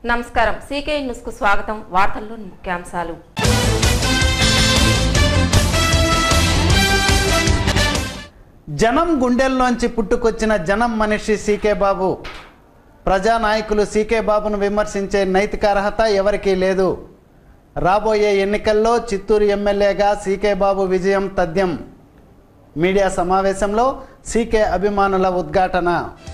నమస్కారం CK news కు స్వాగతం వార్తల్లోని ముఖ్యాంశాలు జనం గుండెల్లోంచి పుట్టుకొచ్చిన జనం మనిషి సీకే బాబు ప్రజానాయకులు సీకే బాబును విమర్శించే నైతిక అర్హత ఎవరికీ లేదు రాబోయే ఎన్నికల్లో చిత్తూరు ఎమ్మెల్యేగా సీకే బాబు విజయం తథ్యం మీడియా సమావేశంలో సీకే అభిమానుల ఉద్ఘాటన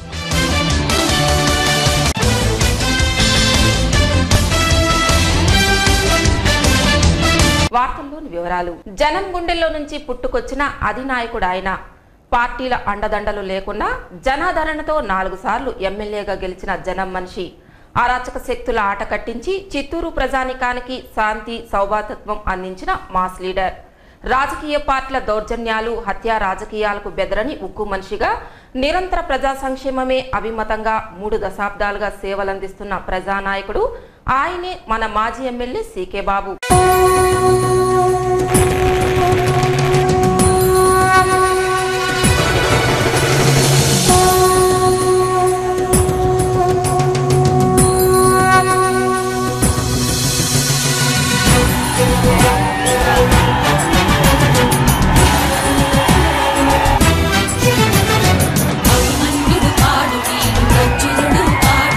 వార్తల్లోని వివరాలు జనం గుండెల్లో నుంచి పుట్టుకొచ్చిన అధినాయకుడు ఆయన పార్టీల అండదండలు లేకుండా జనాదరణతో నాలుగు సార్లు ఎమ్మెల్యేగా గెలిచిన జనం మనిషి అరాచక శక్తుల ఆట కట్టించి చిత్తూరు ప్రజానికానికి శాంతి సౌభాతత్వం అందించిన మాస్ లీడర్ రాజకీయ పార్టీల దౌర్జన్యాలు హత్యా రాజకీయాలకు బెదరని ఉక్కు మనిషిగా నిరంతర ప్రజా సంక్షేమమే అభిమతంగా మూడు దశాబ్దాలుగా సేవలందిస్తున్న ప్రజానాయకుడు ఆయనే మన మాజీ ఎమ్మెల్యే సీకే బాబు అభిమన్యుడు కాడు వీడు ప్రచురుడు కాడు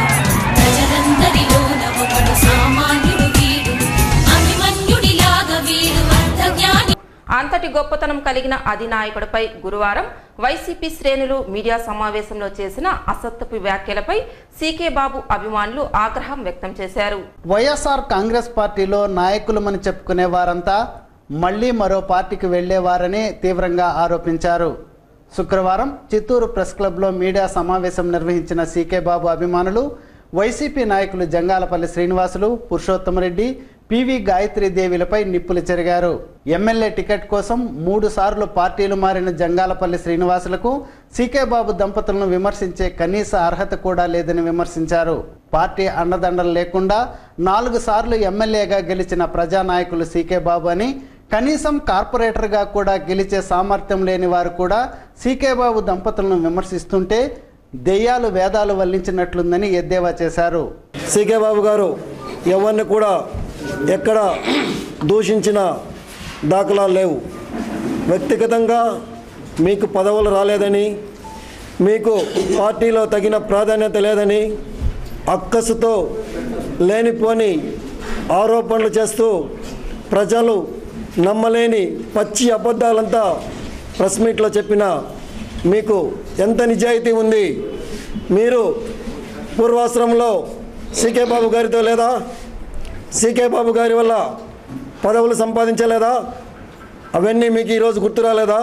ప్రజలందరిలోన ఒకడు సామాన్యుడు వీడు అభిమన్యుడిలాగా వీడు అర్థజ్ఞాని అంతటి గొప్పతనం కలిగిన అధినాయకుడిపై గురువారం వైసీపీ శ్రేణులు మీడియా సమావేశంలో చేసిన అసత్యపు వ్యాఖ్యలపై సీకే బాబు అభిమానులు ఆగ్రహం వ్యక్తం చేశారు వైఎస్ఆర్ కాంగ్రెస్ పార్టీలో నాయకులమని చెప్పుకునే వారంతా మళ్లీ మరో పార్టీకి వెళ్లేవారని తీవ్రంగా ఆరోపించారు శుక్రవారం చిత్తూరు ప్రెస్ క్లబ్లో మీడియా సమావేశం నిర్వహించిన సీకే బాబు అభిమానులు వైసీపీ నాయకులు జంగాలపల్లి శ్రీనివాసులు పురుషోత్తమరెడ్డి పివి గాయత్రీదేవిలపై నిప్పులు చెరిగారు ఎమ్మెల్యే టికెట్ కోసం మూడు సార్లు పార్టీలు మారిన జంగాలపల్లి శ్రీనివాసులకు సీకే బాబు దంపతులను విమర్శించే కనీస అర్హత కూడా లేదని విమర్శించారు పార్టీ అండదండలు లేకుండా నాలుగు సార్లు ఎమ్మెల్యేగా గెలిచిన ప్రజానాయకులు సీకే బాబు అని కనీసం కార్పొరేటర్గా కూడా గెలిచే సామర్థ్యం లేని వారు కూడా సీకే బాబు దంపతులను విమర్శిస్తుంటే దెయ్యాలు వేదాలు వల్లించినట్లుందని ఎద్దేవా చేశారు సీకే బాబు గారు ఎవరిని కూడా ఎక్కడ దూషించిన దాఖలాలు లేవు వ్యక్తిగతంగా మీకు పదవులు రాలేదని మీకు పార్టీలో తగిన ప్రాధాన్యత లేదని అక్కసుతో లేనిపోని ఆరోపణలు చేస్తూ ప్రజలు నమ్మలేని పచ్చి అబద్ధాలంతా ప్రెస్ మీట్లో చెప్పిన మీకు ఎంత నిజాయితీ ఉంది మీరు పూర్వాశ్రమంలో సీకే బాబు గారితో లేదా సీకే బాబు గారి వల్ల పదవులు సంపాదించలేదా అవన్నీ మీకు ఈరోజు గుర్తు రాలేదా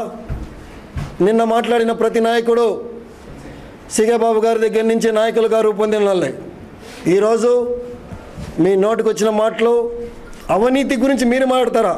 నిన్న మాట్లాడిన ప్రతి నాయకుడు సీకే బాబు గారి దగ్గర నుంచి నాయకులుగా రూపొందిన వాళ్ళే ఈరోజు మీ నోటికి వచ్చిన మాటలు అవినీతి గురించి మీరు మాట్లాడతారా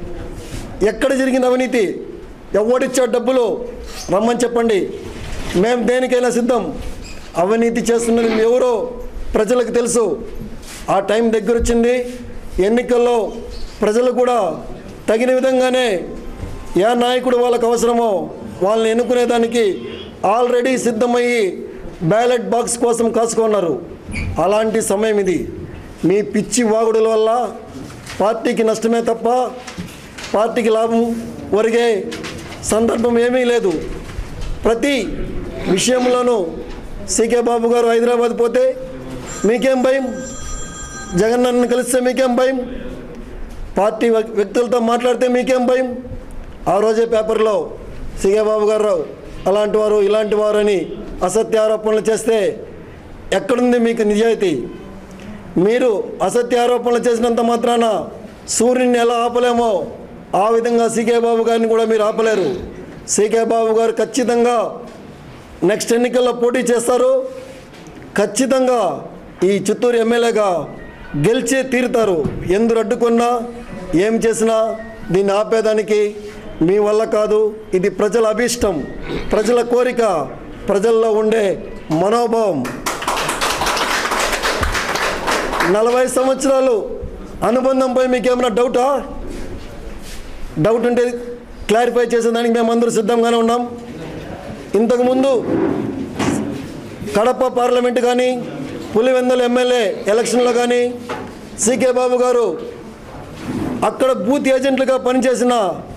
ఎక్కడ జరిగింది అవినీతి ఎవడిచ్చాడు డబ్బులు రమ్మని చెప్పండి మేము దేనికైనా సిద్ధం అవినీతి చేస్తున్నది ఎవరో ప్రజలకు తెలుసు ఆ టైం దగ్గర వచ్చింది ఎన్నికల్లో ప్రజలు కూడా తగిన విధంగానే ఏ నాయకుడు వాళ్ళకు అవసరమో వాళ్ళని ఎన్నుకునేదానికి ఆల్రెడీ సిద్ధమయ్యి బ్యాలెట్ బాక్స్ కోసం కాసుకున్నారు అలాంటి సమయం ఇది మీ పిచ్చి వాగుడుల వల్ల పార్టీకి నష్టమే తప్ప పార్టీకి లాభం ఒరిగే సందర్భం ఏమీ లేదు ప్రతి విషయంలోనూ సీకే బాబు గారు హైదరాబాద్ పోతే మీకేం భయం జగన్నನ್ನು కలిస్తే మీకేం భయం పార్టీ వ్యక్- వ్యక్తులతో మాట్లాడితే మీకేం భయం ఆ రోజే పేపర్లో సీకే బాబు గారు అలాంటి వారు ఇలాంటి వారు అని అసత్య ఆరోపణలు చేస్తే ఎక్కడుంది మీకు నిజాయితీ మీరు అసత్య ఆరోపణలు చేసినంత మాత్రాన సూర్యుని ఎలా ఆపలేమో ఆ విధంగా సీకే బాబు గారిని కూడా మీరు ఆపలేరు సీకే బాబు గారు ఖచ్చితంగా నెక్స్ట్ ఎన్నికల్లో పోటీ చేస్తారు ఖచ్చితంగా ఈ చిత్తూరు ఎమ్మెల్యేగా గెలిచే తీరుతారు ఎందరు అడ్డుకున్నా ఏం చేసినా దీన్ని ఆపేదానికి మీ వల్ల కాదు ఇది ప్రజల అభీష్టం ప్రజల కోరిక ప్రజల్లో ఉండే మనోభావం నలభై సంవత్సరాలు అనుబంధంపై మీకు ఏమైనా డౌటా డౌట్ ఉంటే క్లారిఫై చేసేదానికి మేము అందరూ సిద్ధంగానే ఉన్నాం ఇంతకుముందు కడప పార్లమెంట్ కానీ పులివెందుల ఎమ్మెల్యే ఎలక్షన్లో కానీ సీకే బాబు గారు అక్కడ బూత్ ఏజెంట్లుగా పనిచేసిన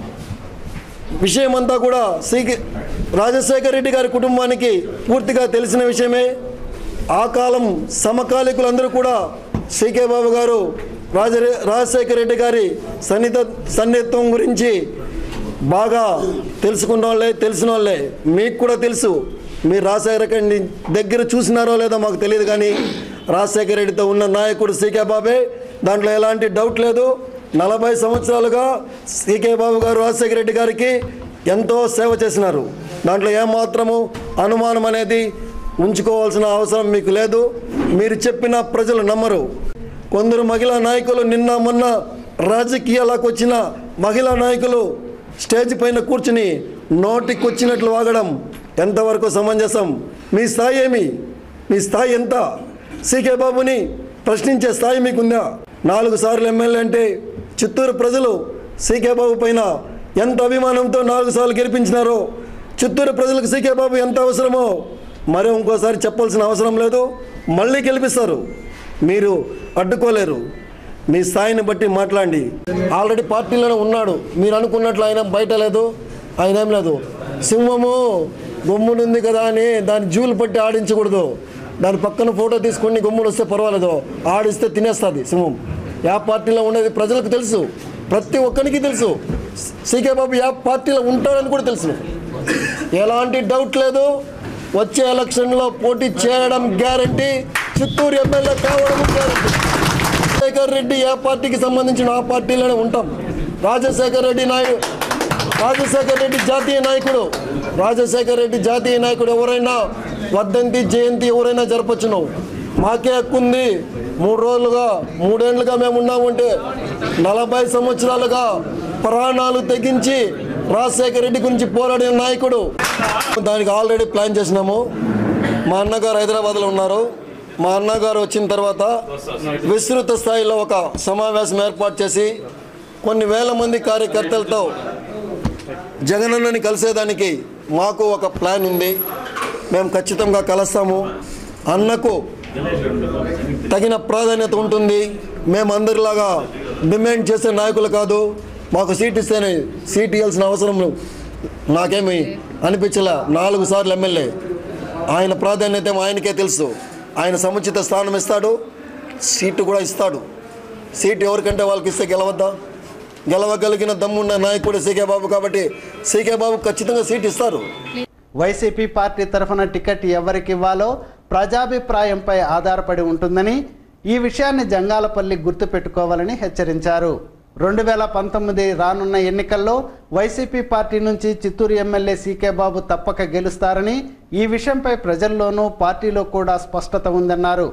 విషయం అంతా కూడా సీకే రాజశేఖర రెడ్డి గారి కుటుంబానికి పూర్తిగా తెలిసిన విషయమే ఆ కాలం సమకాలీకులందరూ కూడా సీకే బాబు గారు రాజ రాజశేఖర రెడ్డి గారి సన్నిధ సన్నిహిత్వం గురించి బాగా తెలుసుకున్న వాళ్ళే తెలిసిన వాళ్ళే మీకు కూడా తెలుసు మీరు రాజశేఖర రెడ్డి దగ్గర చూసినారో లేదో మాకు తెలియదు కానీ రాజశేఖర రెడ్డితో ఉన్న నాయకుడు సీకే బాబే దాంట్లో ఎలాంటి డౌట్ లేదు నలభై సంవత్సరాలుగా సీకే బాబు గారు రాజశేఖర రెడ్డి గారికి ఎంతో సేవ చేసినారు దాంట్లో ఏమాత్రము అనుమానం అనేది ఉంచుకోవాల్సిన అవసరం మీకు లేదు మీరు చెప్పిన ప్రజలు నమ్మరు కొందరు మహిళా నాయకులు నిన్న మొన్న రాజకీయాలకు వచ్చిన మహిళా నాయకులు స్టేజ్ పైన కూర్చుని నోటికి వచ్చినట్లు వాగడం ఎంతవరకు సమంజసం మీ స్థాయి ఏమి మీ స్థాయి ఎంత సీకే బాబుని ప్రశ్నించే స్థాయి మీకుందా నాలుగు సార్లు ఎమ్మెల్యే అంటే చిత్తూరు ప్రజలు సీకే బాబు పైన ఎంత అభిమానంతో నాలుగు సార్లు గెలిపించినారో చిత్తూరు ప్రజలకు సీకే బాబు ఎంత అవసరమో మరో ఇంకోసారి చెప్పాల్సిన అవసరం లేదు మళ్ళీ గెలిపిస్తారు మీరు అడ్డుకోలేరు మీ స్థాయిని బట్టి మాట్లాడండి ఆల్రెడీ పార్టీలోనే ఉన్నాడు మీరు అనుకున్నట్లు ఆయన బయట లేదు ఆయన ఏం లేదు సింహము గమ్మునుంది కదా అని దాని జూలు పట్టి ఆడించకూడదు దాని పక్కన ఫోటో తీసుకొని గమ్ముడు వస్తే పర్వాలేదు ఆడిస్తే తినేస్తుంది సింహం యా పార్టీలో ఉండేది ప్రజలకు తెలుసు ప్రతి ఒక్కరికి తెలుసు సీకే బాబు యా పార్టీలో ఉంటాడని కూడా తెలుసు ఎలాంటి డౌట్ లేదు వచ్చే ఎలక్షన్లో పోటీ చేయడం గ్యారంటీ చిత్తూరు ఎమ్మెల్యే కావడం గ్యారంటీ రాజశేఖర్ రెడ్డి ఏ పార్టీకి సంబంధించిన ఆ పార్టీలోనే ఉంటాం రాజశేఖర్ రెడ్డి నాయుడు రాజశేఖర్ రెడ్డి జాతీయ నాయకుడు రాజశేఖర్ రెడ్డి జాతీయ నాయకుడు ఎవరైనా వర్ధంతి జయంతి ఎవరైనా జరపచ్చును మాకే హక్కు ఉంది మూడు రోజులుగా మూడేళ్లుగా మేము ఉన్నామంటే నలభై సంవత్సరాలుగా ప్రాణాలు తెగించి రాజశేఖర రెడ్డి గురించి పోరాడిన నాయకుడు దానికి ఆల్రెడీ ప్లాన్ చేసినాము మా అన్నగారు హైదరాబాద్లో ఉన్నారు మా అన్నగారు వచ్చిన తర్వాత విస్తృత స్థాయిలో ఒక సమావేశం ఏర్పాటు చేసి కొన్ని వేల మంది కార్యకర్తలతో జగనన్నని కలిసేదానికి మాకు ఒక ప్లాన్ ఉంది మేము ఖచ్చితంగా కలుస్తాము అన్నకు తగిన ప్రాధాన్యత ఉంటుంది మేము అందరిలాగా డిమాండ్ చేసే నాయకులు కాదు మాకు సీట్ ఇస్తేనే సీట్ ఇవ్వాల్సిన అవసరం నాకేమి అనిపించలే నాలుగు సార్లు ఎమ్మెల్యే ఆయన ప్రాధాన్యత ఏమో ఆయనకే తెలుసు ఆయన సముచిత స్థానం ఇస్తాడు సీటు కూడా ఇస్తాడు సీటు ఎవరికంటే వాళ్ళకి ఇస్తే గెలవద్దా గెలవగలిగిన దమ్మున్న నాయకుడు సీకే బాబు కాబట్టి సీకే బాబు ఖచ్చితంగా సీట్ ఇస్తారు వైసీపీ పార్టీ తరఫున టికెట్ ఎవరికి ఇవ్వాలో ప్రజాభిప్రాయంపై ఆధారపడి ఉంటుందని ఈ విషయాన్ని జంగాలపల్లి గుర్తుపెట్టుకోవాలని హెచ్చరించారు రెండు వేల పంతొమ్మిది రానున్న ఎన్నికల్లో వైసీపీ పార్టీ నుంచి చిత్తూరు ఎమ్మెల్యే సీకే బాబు తప్పక గెలుస్తారని ఈ విషయంపై ప్రజల్లోనూ పార్టీలో కూడా స్పష్టత ఉందన్నారు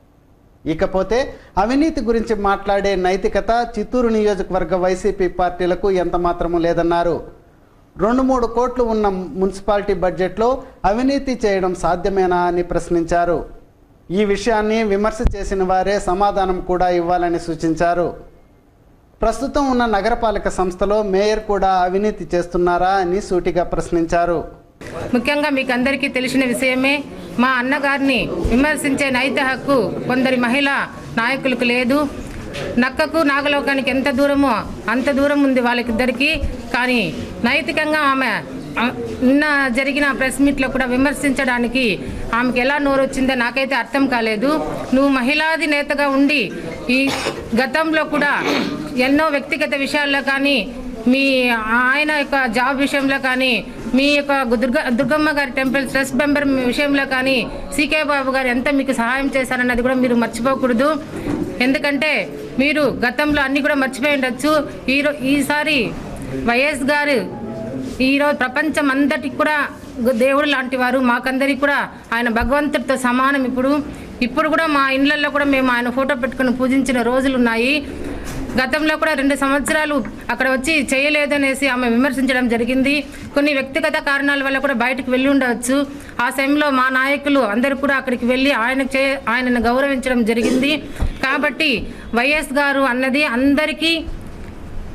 ఇకపోతే అవినీతి గురించి మాట్లాడే నైతికత చిత్తూరు నియోజకవర్గ వైసీపీ పార్టీలకు ఎంత మాత్రము లేదన్నారు రెండు మూడు కోట్లు ఉన్న మున్సిపాలిటీ బడ్జెట్లో అవినీతి చేయడం సాధ్యమేనా అని ప్రశ్నించారు ఈ విషయాన్ని విమర్శ చేసిన వారే సమాధానం కూడా ఇవ్వాలని సూచించారు ప్రస్తుతం ఉన్న నగరపాలక సంస్థలో మేయర్ కూడా అవినీతి చేస్తున్నారా అని సూటిగా ప్రశ్నించారు ముఖ్యంగా మీకు అందరికీ తెలిసిన విషయమే మా అన్నగారిని విమర్శించే నైత హక్కు కొందరి మహిళా నాయకులకు లేదు నక్కకు నాగలోకానికి ఎంత దూరమో అంత దూరం ఉంది వాళ్ళకిద్దరికి కానీ నైతికంగా ఆమె ఆ, నిన్న జరిగిన ప్రెస్ మీట్లో కూడా విమర్శించడానికి ఆమెకి ఎలా నోరు వచ్చిందో నాకైతే అర్థం కాలేదు నువ్వు మహిళాది నేతగా ఉండి ఈ గతంలో కూడా ఎన్నో వ్యక్తిగత విషయాల్లో కానీ మీ ఆయన యొక్క జాబ్ విషయంలో కానీ మీ యొక్క దుర్గ దుర్గమ్మ గారి టెంపుల్ ట్రస్ట్ మెంబర్ విషయంలో కానీ సీకే బాబు గారు ఎంత మీకు సహాయం చేశారన్నది కూడా మీరు మర్చిపోకూడదు ఎందుకంటే మీరు గతంలో అన్ని కూడా మర్చిపోయి ఉండొచ్చు ఈ ఈసారి వైఎస్ గారు ఈరోజు ప్రపంచం అంతటికి కూడా దేవుడు లాంటి వారు మాకందరికి కూడా ఆయన భగవంతుడితో సమానం ఇప్పుడు ఇప్పుడు కూడా మా ఇండ్లలో కూడా మేము ఆయన ఫోటో పెట్టుకుని పూజించిన రోజులు ఉన్నాయి గతంలో కూడా రెండు సంవత్సరాలు అక్కడ వచ్చి చేయలేదనేసి ఆమె విమర్శించడం జరిగింది కొన్ని వ్యక్తిగత కారణాల వల్ల కూడా బయటకు వెళ్ళి ఉండవచ్చు ఆ సమయంలో మా నాయకులు అందరూ కూడా అక్కడికి వెళ్ళి ఆయన చే ఆయనను గౌరవించడం జరిగింది కాబట్టి వైఎస్ గారు అన్నది అందరికీ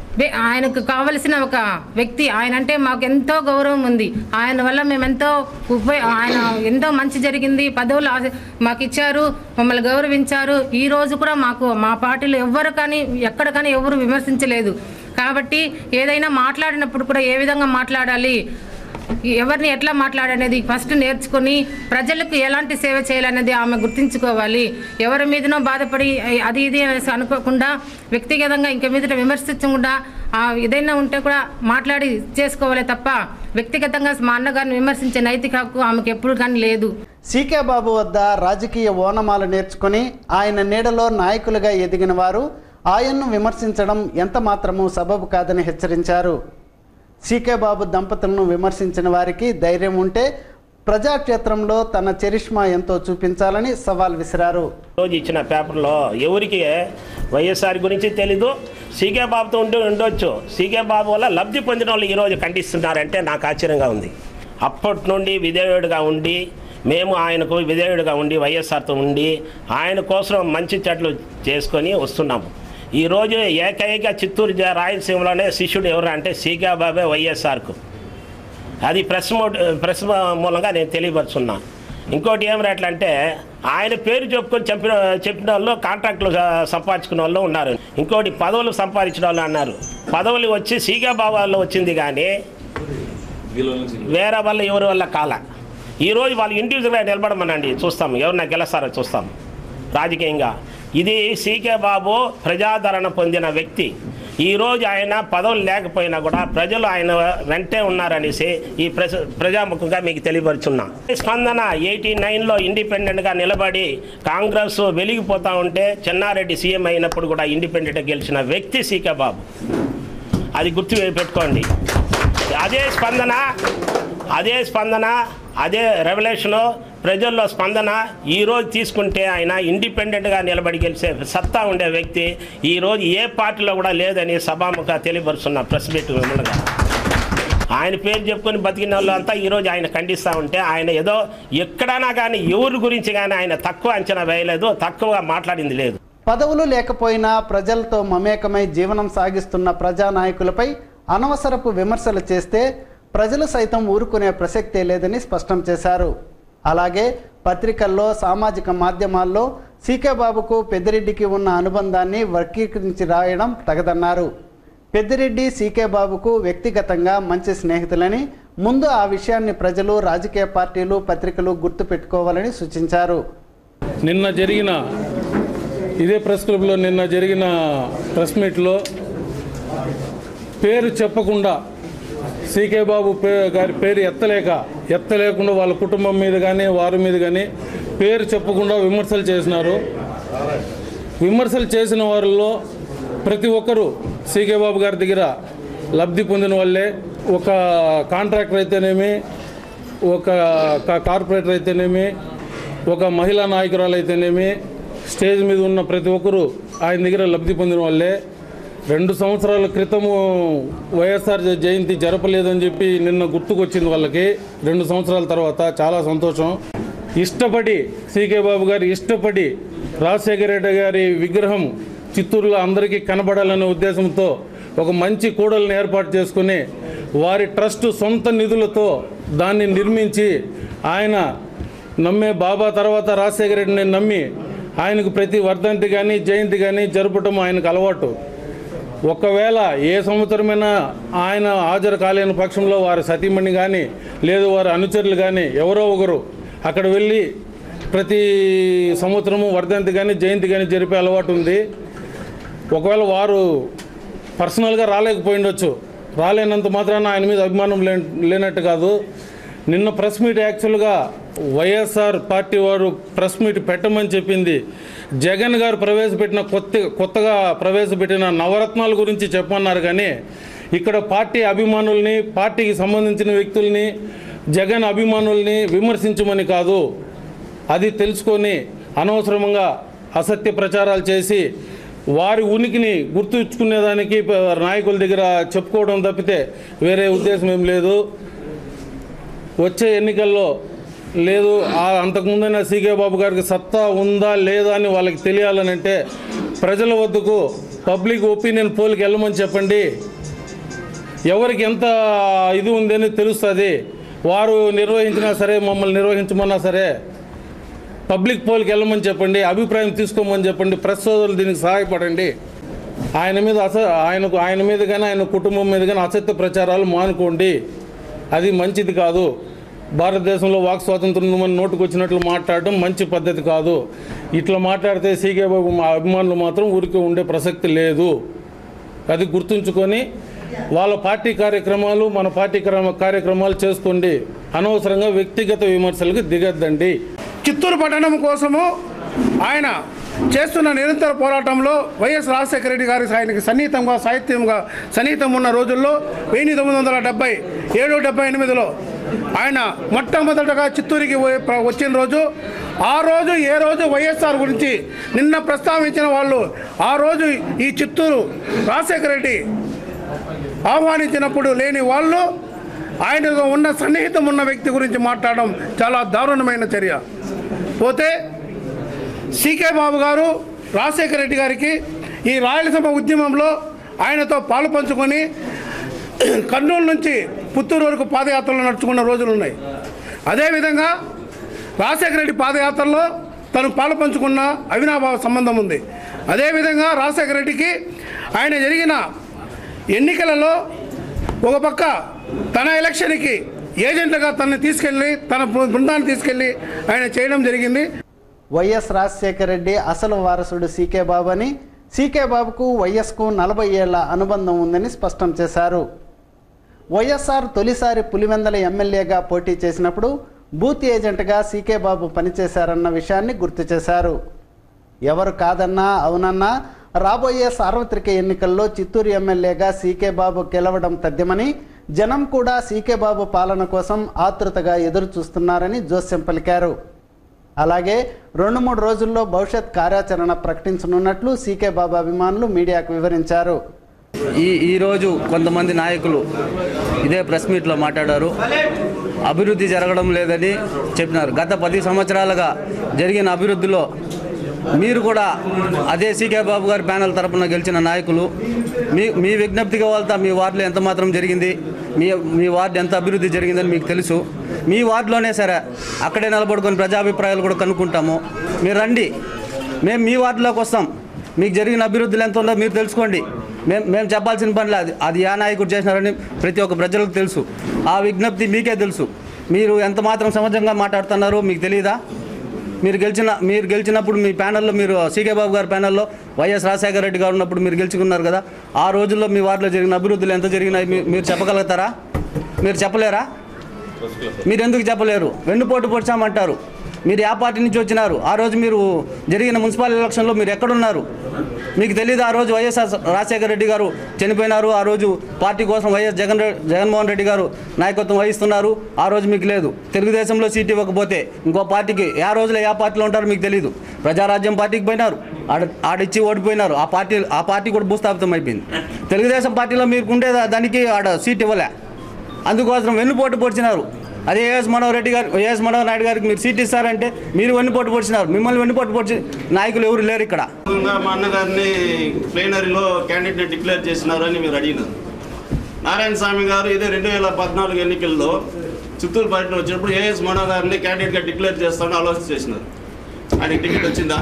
వే- ఆయనకు కావలసిన ఒక వ్యక్తి ఆయన అంటే మాకు ఎంతో గౌరవం ఉంది ఆయన వల్ల మేము ఎంతో ఉపయోగ ఆయన ఎంతో మంచి జరిగింది పదవులు ఆశ- మాకు ఇచ్చారు మమ్మల్ని గౌరవించారు ఈ రోజు కూడా మాకు మా పార్టీలో ఎవ్వరు కానీ ఎక్కడ కానీ ఎవరు విమర్శించలేదు కాబట్టి ఏదైనా మాట్లాడినప్పుడు కూడా ఏ విధంగా మాట్లాడాలి ఎవరిని ఎట్లా మాట్లాడనేది ఫస్ట్ నేర్చుకొని ప్రజలకు ఎలాంటి సేవ చేయాలనేది ఆమె గుర్తించుకోవాలి ఎవరి మీదనో బాధపడి అది ఇది అనేసి అనుకోకుండా వ్యక్తిగతంగా ఇంక మీదట విమర్శించకుండా ఆ ఏదైనా ఉంటే కూడా మాట్లాడి చేసుకోవాలి తప్ప వ్యక్తిగతంగా మా అన్నగారిని విమర్శించే నైతిక హక్కు ఆమెకు ఎప్పుడు కానీ లేదు సీకే బాబు వద్ద రాజకీయ ఓనమాలు నేర్చుకుని ఆయన నీడలో నాయకులుగా ఎదిగిన వారు ఆయన్ను విమర్శించడం ఎంత మాత్రమూ సబబు కాదని హెచ్చరించారు సీకే బాబు దంపతులను విమర్శించిన వారికి ధైర్యం ఉంటే ప్రజాక్షేత్రంలో తన చరిష్మా ఎంతో చూపించాలని సవాల్ విసిరారు రోజు ఇచ్చిన పేపర్లో ఎవరికి వైఎస్ఆర్ గురించి తెలీదు సీకే బాబుతో ఉండి ఉండొచ్చు సీకే బాబు వల్ల లబ్ధి పొందిన వాళ్ళు ఈరోజు ఖండిస్తున్నారంటే నాకు ఆశ్చర్యంగా ఉంది అప్పటి నుండి విధేయుడిగా ఉండి మేము ఆయనకు విధేయుడిగా ఉండి వైఎస్ఆర్తో ఉండి ఆయన కోసం మంచి చెట్లు చేసుకొని వస్తున్నాము ఈరోజు ఏకైక చిత్తూరు జ- రాయలసీమలోనే శిష్యుడు ఎవరు అంటే సీకే బాబే వైఎస్ఆర్కు అది ప్రెస్ మో ప్రెస్ మూలంగా నేను తెలియపరుచున్నా ఇంకోటి ఏమిటి అంటే ఆయన పేరు చెప్పుకొని చెప్పిన చెప్పిన వాళ్ళు కాంట్రాక్టులు స- సంపాదించుకున్న వాళ్ళు ఉన్నారు ఇంకోటి పదవులు సంపాదించిన వాళ్ళు అన్నారు పదవులు వచ్చి సీగా బాబాల్లో వచ్చింది కానీ వేరే వల్ల ఎవరి వల్ల కాల ఈరోజు వాళ్ళు ఇండివిజువల్గా నిలబడమనండి చూస్తాం ఎవరిన గెలుస్తారో చూస్తాం రాజకీయంగా ఇది సీకే బాబు ప్రజాదరణ పొందిన వ్యక్తి ఈరోజు ఆయన పదవులు లేకపోయినా కూడా ప్రజలు ఆయన వెంటే ఉన్నారనేసి ఈ ప్రజ ప్రజాముఖంగా మీకు తెలియపరుచున్నా స్పందన ఎయిటీ నైన్లో ఇండిపెండెంట్గా నిలబడి కాంగ్రెస్ వెలిగిపోతా ఉంటే చెన్నారెడ్డి సీఎం అయినప్పుడు కూడా ఇండిపెండెంట్గా గెలిచిన వ్యక్తి సీకే బాబు అది గుర్తు పెట్టుకోండి అదే స్పందన అదే స్పందన అదే రెవల్యూషను ప్రజల్లో స్పందన ఈరోజు తీసుకుంటే ఆయన ఇండిపెండెంట్గా నిలబడి గెలిచే సత్తా ఉండే వ్యక్తి ఈరోజు ఏ పార్టీలో కూడా లేదని సభాముఖ తెలియపరుస్తున్న ప్రెస్ మీట్ మిమ్మల్ని ఆయన పేరు చెప్పుకొని బతికిన వాళ్ళు అంతా ఈరోజు ఆయన ఖండిస్తూ ఉంటే ఆయన ఏదో ఎక్కడైనా కానీ ఎవరి గురించి కానీ ఆయన తక్కువ అంచనా వేయలేదు తక్కువగా మాట్లాడింది లేదు పదవులు లేకపోయినా ప్రజలతో మమేకమై జీవనం సాగిస్తున్న ప్రజానాయకులపై అనవసరపు విమర్శలు చేస్తే ప్రజలు సైతం ఊరుకునే ప్రసక్తే లేదని స్పష్టం చేశారు అలాగే పత్రికల్లో సామాజిక మాధ్యమాల్లో సీకే బాబుకు పెద్దిరెడ్డికి ఉన్న అనుబంధాన్ని వర్గీకరించి రాయడం తగదన్నారు పెద్దిరెడ్డి సీకే బాబుకు వ్యక్తిగతంగా మంచి స్నేహితులని ముందు ఆ విషయాన్ని ప్రజలు రాజకీయ పార్టీలు పత్రికలు గుర్తుపెట్టుకోవాలని సూచించారు నిన్న జరిగిన ఇదే ప్రెస్ క్లబ్లో నిన్న జరిగిన ప్రెస్ మీట్లో పేరు చెప్పకుండా సీకే బాబు పే గారి పేరు ఎత్తలేక ఎత్తలేకుండా వాళ్ళ కుటుంబం మీద కానీ వారి మీద కానీ పేరు చెప్పకుండా విమర్శలు చేసినారు విమర్శలు చేసిన వారిలో ప్రతి ఒక్కరూ సీకే బాబు గారి దగ్గర లబ్ధి పొందిన వాళ్ళే ఒక కాంట్రాక్టర్ అయితేనేమి ఒక కా- కార్పొరేటర్ అయితేనేమి ఒక మహిళా నాయకురాలు అయితేనేమి స్టేజ్ మీద ఉన్న ప్రతి ఒక్కరూ ఆయన దగ్గర లబ్ధి పొందిన వాళ్ళే రెండు సంవత్సరాల క్రితము వైఎస్ఆర్ జ- జయంతి జరపలేదని చెప్పి నిన్న గుర్తుకొచ్చింది వాళ్ళకి రెండు సంవత్సరాల తర్వాత చాలా సంతోషం ఇష్టపడి సీకే బాబు గారు ఇష్టపడి రాజశేఖర రెడ్డి గారి విగ్రహం చిత్తూరులో అందరికీ కనబడాలనే ఉద్దేశంతో ఒక మంచి కూడలను ఏర్పాటు చేసుకుని వారి ట్రస్ట్ సొంత నిధులతో దాన్ని నిర్మించి ఆయన నమ్మే బాబా తర్వాత రాజశేఖర రెడ్డిని నమ్మి ఆయనకు ప్రతి వర్ధంతి కానీ జయంతి కానీ జరపటం ఆయనకు అలవాటు ఒకవేళ ఏ సంవత్సరమైనా ఆయన హాజరు కాలేని పక్షంలో వారి సతీమణి కానీ లేదు వారి అనుచరులు కానీ ఎవరో ఒకరు అక్కడ వెళ్ళి ప్రతి సంవత్సరము వర్ధంతి కానీ జయంతి కానీ జరిపే అలవాటు ఉంది ఒకవేళ వారు పర్సనల్గా రాలేకపోయిండొచ్చు రాలేనంత మాత్రాన ఆయన మీద అభిమానం లే లేనట్టు కాదు నిన్న ప్రెస్ మీట్ యాక్చువల్గా వైఎస్ఆర్ పార్టీ వారు ప్రెస్ మీట్ పెట్టమని చెప్పింది జగన్ గారు ప్రవేశపెట్టిన కొత్త కొత్తగా ప్రవేశపెట్టిన నవరత్నాల గురించి చెప్పమన్నారు కానీ ఇక్కడ పార్టీ అభిమానుల్ని పార్టీకి సంబంధించిన వ్యక్తుల్ని జగన్ అభిమానుల్ని విమర్శించమని కాదు అది తెలుసుకొని అనవసరంగా అసత్య ప్రచారాలు చేసి వారి ఉనికిని గుర్తుంచుకునేదానికి ప- నాయకుల దగ్గర చెప్పుకోవడం తప్పితే వేరే ఉద్దేశం ఏం లేదు వచ్చే ఎన్నికల్లో లేదు ఆ అంతకుముందైన సీకే బాబు గారికి సత్తా ఉందా లేదా అని వాళ్ళకి తెలియాలనంటే ప్రజల వద్దకు పబ్లిక్ ఒపీనియన్ పోల్కి వెళ్ళమని చెప్పండి ఎవరికి ఎంత ఇది ఉందని తెలుస్తుంది వారు నిర్వహించినా సరే మమ్మల్ని నిర్వహించమన్నా సరే పబ్లిక్ పోల్కి వెళ్ళమని చెప్పండి అభిప్రాయం తీసుకోమని చెప్పండి ప్రెస్ సోదరులు దీనికి సహాయపడండి ఆయన మీద అస ఆయనకు ఆయన మీద కానీ ఆయన కుటుంబం మీద కానీ అసత్య ప్రచారాలు మానుకోండి అది మంచిది కాదు భారతదేశంలో వాక్ స్వాతంత్రం ఉందని నోటుకు వచ్చినట్లు మాట్లాడడం మంచి పద్ధతి కాదు ఇట్లా మాట్లాడితే సీకే బాబు మా అభిమానులు మాత్రం ఊరికే ఉండే ప్రసక్తి లేదు అది గుర్తుంచుకొని వాళ్ళ పార్టీ కార్యక్రమాలు మన పార్టీ క్రమ- కార్యక్రమాలు చేసుకోండి అనవసరంగా వ్యక్తిగత విమర్శలకు దిగద్దండి చిత్తూరు పట్టణం కోసము ఆయన చేస్తున్న నిరంతర పోరాటంలో వైఎస్ రాజశేఖర రెడ్డి గారి ఆయనకి సన్నిహితంగా సాహిత్యంగా సన్నిహితం ఉన్న రోజుల్లో వెయ్యి తొమ్మిది వందల డెబ్బై ఏడు డెబ్బై ఎనిమిదిలో ఆయన మొట్టమొదటగా చిత్తూరుకి పోయి- ప్ర- వచ్చిన రోజు ఆ రోజు ఏ రోజు వైఎస్ఆర్ గురించి నిన్న ప్రస్తావించిన వాళ్ళు ఆ రోజు ఈ చిత్తూరు రాజశేఖర రెడ్డి ఆహ్వానించినప్పుడు లేని వాళ్ళు ఆయనకు ఉన్న సన్నిహితం ఉన్న వ్యక్తి గురించి మాట్లాడడం చాలా దారుణమైన చర్య పోతే సీకే బాబు గారు రాజశేఖర రెడ్డి గారికి ఈ రాయలసీమ ఉద్యమంలో ఆయనతో పాలు పంచుకొని కర్నూలు నుంచి పుత్తూరు వరకు పాదయాత్రలు నడుచుకున్న రోజులు ఉన్నాయి అదేవిధంగా రాజశేఖర రెడ్డి పాదయాత్రలో తను పాలు పంచుకున్న అవినాభావ సంబంధం ఉంది అదేవిధంగా రాజశేఖర రెడ్డికి ఆయన జరిగిన ఎన్నికలలో ఒక పక్క తన ఎలక్షన్కి ఏజెంట్గా తనని తీసుకెళ్ళి తన బృందాన్ని తీసుకెళ్ళి ఆయన చేయడం జరిగింది వైఎస్ రాజశేఖర రెడ్డి అసలు వారసుడు సీకే బాబు అని సీకే బాబుకు వైఎస్కు నలభై ఏళ్ల అనుబంధం ఉందని స్పష్టం చేశారు వైఎస్ఆర్ తొలిసారి పులివెందల ఎమ్మెల్యేగా పోటీ చేసినప్పుడు బూత్ ఏజెంట్గా సీకే బాబు పనిచేశారన్న విషయాన్ని గుర్తు చేశారు ఎవరు కాదన్నా అవునన్నా రాబోయే సార్వత్రిక ఎన్నికల్లో చిత్తూరు ఎమ్మెల్యేగా సీకే బాబు గెలవడం తథ్యమని జనం కూడా సీకే బాబు పాలన కోసం ఆతృతగా ఎదురు చూస్తున్నారని జోస్యం పలికారు అలాగే రెండు మూడు రోజుల్లో భవిష్యత్ కార్యాచరణ ప్రకటించనున్నట్లు సీకే బాబు అభిమానులు మీడియాకు వివరించారు ఈ ఈరోజు కొంతమంది నాయకులు ఇదే ప్రెస్ మీట్లో మాట్లాడారు అభివృద్ధి జరగడం లేదని చెప్పినారు గత పది సంవత్సరాలుగా జరిగిన అభివృద్ధిలో మీరు కూడా అదే సీకే బాబు గారి ప్యానల్ తరపున గెలిచిన నాయకులు మీ మీ విజ్ఞప్తిగా వెళ్తా మీ వార్డులో ఎంత మాత్రం జరిగింది మీ మీ వార్డు ఎంత అభివృద్ధి జరిగిందని మీకు తెలుసు మీ వార్డులోనే సరే అక్కడే నిలబడుకొని ప్రజాభిప్రాయాలు కూడా కనుక్కుంటాము మీరు రండి మేము మీ వార్డులోకి వస్తాం మీకు జరిగిన అభివృద్ధులు ఎంత ఉందో మీరు తెలుసుకోండి మేము మేము చెప్పాల్సిన పని లేదు అది ఏ నాయకుడు చేసినారని ప్రతి ఒక్క ప్రజలకు తెలుసు ఆ విజ్ఞప్తి మీకే తెలుసు మీరు ఎంత మాత్రం సమాజంగా మాట్లాడుతున్నారో మీకు తెలియదా మీరు గెలిచిన మీరు గెలిచినప్పుడు మీ ప్యానల్లో మీరు సీకే బాబు గారి ప్యానల్లో వైఎస్ రాజశేఖర రెడ్డి గారు ఉన్నప్పుడు మీరు గెలుచుకున్నారు కదా ఆ రోజుల్లో మీ వార్డులో జరిగిన అభివృద్ధులు ఎంత జరిగినాయి మీ- మీరు చెప్పగలుగుతారా మీరు చెప్పలేరా మీరు ఎందుకు చెప్పలేరు వెన్నుపోటు పొడిచామంటారు మీరు ఏ పార్టీ నుంచి వచ్చినారు ఆ రోజు మీరు జరిగిన మున్సిపల్ ఎలక్షన్లో మీరు ఎక్కడున్నారు మీకు తెలియదు ఆ రోజు వైఎస్ఆర్ రాజశేఖర రెడ్డి గారు చనిపోయినారు ఆ రోజు పార్టీ కోసం వైఎస్ జగన్ రెడ్డి జగన్మోహన్ రెడ్డి గారు నాయకత్వం వహిస్తున్నారు ఆ రోజు మీకు లేదు తెలుగుదేశంలో సీట్ ఇవ్వకపోతే ఇంకో పార్టీకి ఏ రోజులో ఏ పార్టీలో ఉంటారో మీకు తెలియదు ప్రజారాజ్యం పార్టీకి పోయినారు ఆడ ఆడిచ్చి ఓడిపోయినారు ఆ పార్టీ ఆ పార్టీ కూడా భూస్థాపితం అయిపోయింది తెలుగుదేశం పార్టీలో మీకు ఉండే దా- దానికి ఆడ సీట్ ఇవ్వలే అందుకోసం వెన్నుపోటు పొడిచినారు అదే ఏఎస్ మనోహర్ రెడ్డి గారు ఏఎస్ మనోహర్ నాయుడు గారికి మీరు సీట్ ఇస్తారంటే మీరు వెన్నుపోటు పొడిచినారు మిమ్మల్ని వెన్నుపోటు పొడిచి నాయకులు ఎవరు లేరు ఇక్కడ విధంగా మా అన్నగారిని ప్లేనరీలో క్యాండిడేట్ డిక్లేర్ చేసినారు అని మీరు అడిగినారు నారాయణ స్వామి గారు ఇదే రెండు వేల పద్నాలుగు ఎన్నికల్లో చిత్తూరు పర్యటన వచ్చినప్పుడు ఏఎస్ మనో గారిని క్యాండిడేట్గా డిక్లేర్ చేస్తామని ఆలోచన చేసినారు ఆయనకి టికెట్ వచ్చిందా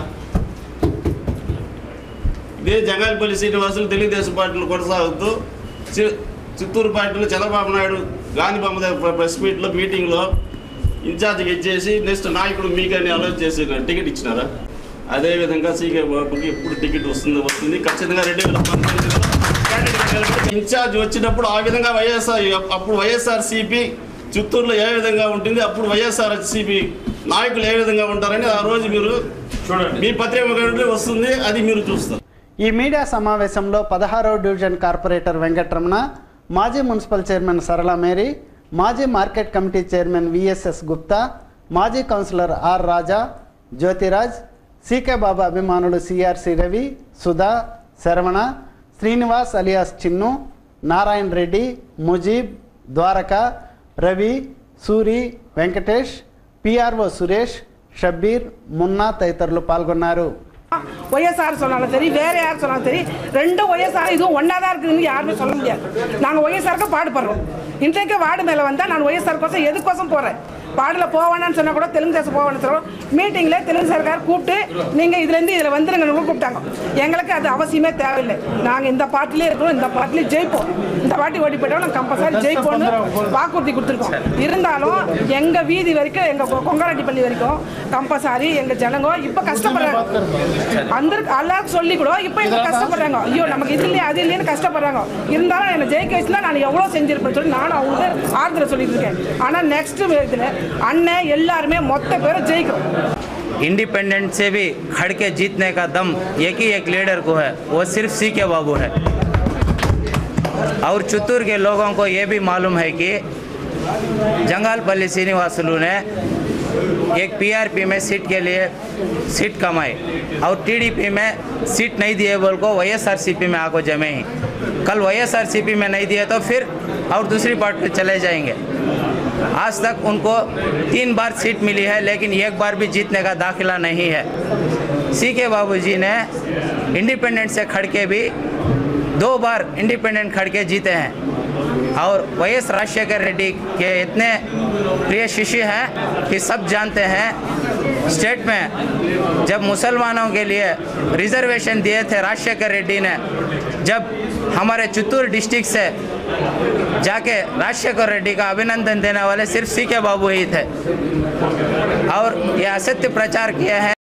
ఇదే జంగాలపల్లి శ్రీనివాసులు తెలుగుదేశం పార్టీలు కొనసాగుతూ చి- చిత్తూరు పార్టీలో చంద్రబాబు నాయుడు గాంధీ బొమ్మ దగ్గర ప్రెస్ మీట్లో మీటింగ్లో ఇన్ఛార్జ్కి ఇచ్చేసి నెక్స్ట్ నాయకుడు మీకని ఆలోచన చేసి టికెట్ ఇచ్చినారా అదేవిధంగా సీకే బాబుకి ఎప్పుడు టికెట్ వస్తుంది వస్తుంది ఖచ్చితంగా రెండు వేల పంతొమ్మిదిలో ఇన్ఛార్జ్ వచ్చినప్పుడు ఆ విధంగా వైఎస్ఆర్ అప్పుడు వైఎస్ఆర్ సిపి చిత్తూరులో ఏ విధంగా ఉంటుంది అప్పుడు వైఎస్ఆర్ సిపి నాయకులు ఏ విధంగా ఉంటారని ఆ రోజు మీరు మీ పత్రిక వస్తుంది అది మీరు చూస్తారు ఈ మీడియా సమావేశంలో పదహారవ డివిజన్ కార్పొరేటర్ వెంకటరమణ మాజీ మున్సిపల్ చైర్మన్ సరళ మేరీ మాజీ market committee chairman VSS Gupta మాజీ councillor R Raja Jyothiraj CK Baba అభిమానులు CRC Ravi Sudha Saravana Srinivas alias Chinnu Narayana Reddy Mujeeb Dwaraka Ravi Suri Venkatesh PRO Suresh Shabbir Munna తదితరులు పాల్గొన్నారు ஒய்எஸ்ஆர் சொன்னாலும் சரி வேற யார் சொன்னாலும் சரி ரெண்டும் ஒய்எஸ்ஆர் இதுவும் ஒன்றா தான் இருக்குதுன்னு யாருமே சொல்ல முடியாது நாங்கள் ஒய்எஸ்ஆருக்கு பாடுபடுறோம் இன்றைக்கு வார்டு மேலே வந்தால் நான் ஒய்எஸ்ஆர் கோசம் எதுக்கோசம் போகிறேன் பாடில் போவேன்னு சொன்னால் கூட தெலுங்கு தேசம் போவேன்னு சொல்லுவோம் மீட்டிங்கில் தெலுங்கு சர்க்கார் கூப்பிட்டு நீங்கள் இதுலேருந்து இதில் வந்துருங்கன்னு கூப்பிட்டாங்க எங்களுக்கு அது அவசியமே தேவையில்லை நாங்கள் இந்த பார்ட்டிலே இருக்கிறோம் இந்த பார்ட்டிலே ஜெயிப்போம் இந்த பாட்டி ஓடி போயிட்டோம் நாங்கள் கம்பல்சரி ஜெயிப்போம்னு வாக்குறுதி கொடுத்துருக்கோம் இருந்தாலும் எங்கள் வீதி வரைக்கும் எங்கள் கொங்கராட்டிப்பள்ளி வரைக்கும் கம்பல்சரி எங்கள் ஜனங்க இப்போ கஷ்டப்படுறாங்க அந்த எல்லாருக்கும் சொல்லி கூட இப்போ இப்போ கஷ்டப்படுறாங்க ஐயோ நமக்கு இது இல்லையா அது இல்லையான்னு கஷ்டப்படுறாங்க இருந்தாலும் என்னை ஜெயிக்க வச்சுனா நான் எவ்வளோ செஞ்சிருப்பேன்னு சொல்லி நானும் அவங்களுக்கு ஆறுதல் சொல்லிட்டு இருக்கேன் ஆனால் நெக்ஸ்ட் இதில் அண்ணன் எல்லாருமே மொத்த பேரும் ஜெயிக்கிறோம் इंडिपेंडेंट से भी खड़ के जीतने का दम एक ही एक लीडर को है वो सिर्फ सी के बाबू है और चित्तूर के लोगों को ये भी मालूम है कि जंगालपल्ली श्रीनिवासलू ने एक पीआरपी में सीट के लिए सीट कमाई और टीडीपी में सीट नहीं दिए बोल को वाईएसआरसीपी में आको जमे ही कल वाईएसआरसीपी में नहीं दिए तो फिर और दूसरी पार्टी चले जाएंगे आज तक उनको तीन बार सीट मिली है लेकिन एक बार भी जीतने का दाखिला नहीं है सी के बाबू जी ने इंडिपेंडेंट से खड़ के भी दो बार इंडिपेंडेंट खड़ के जीते हैं और वाई एस राजशेखर रेड्डी के इतने प्रिय शिष्य हैं कि सब जानते हैं स्टेट में जब मुसलमानों के लिए रिजर्वेशन दिए थे राजशेखर रेड्डी ने जब हमारे चित्तूर डिस्ट्रिक्ट से जाके राजशेखर रेड्डी का अभिनंदन देने वाले सिर्फ सी के बाबू ही थे और ये असत्य प्रचार किए हैं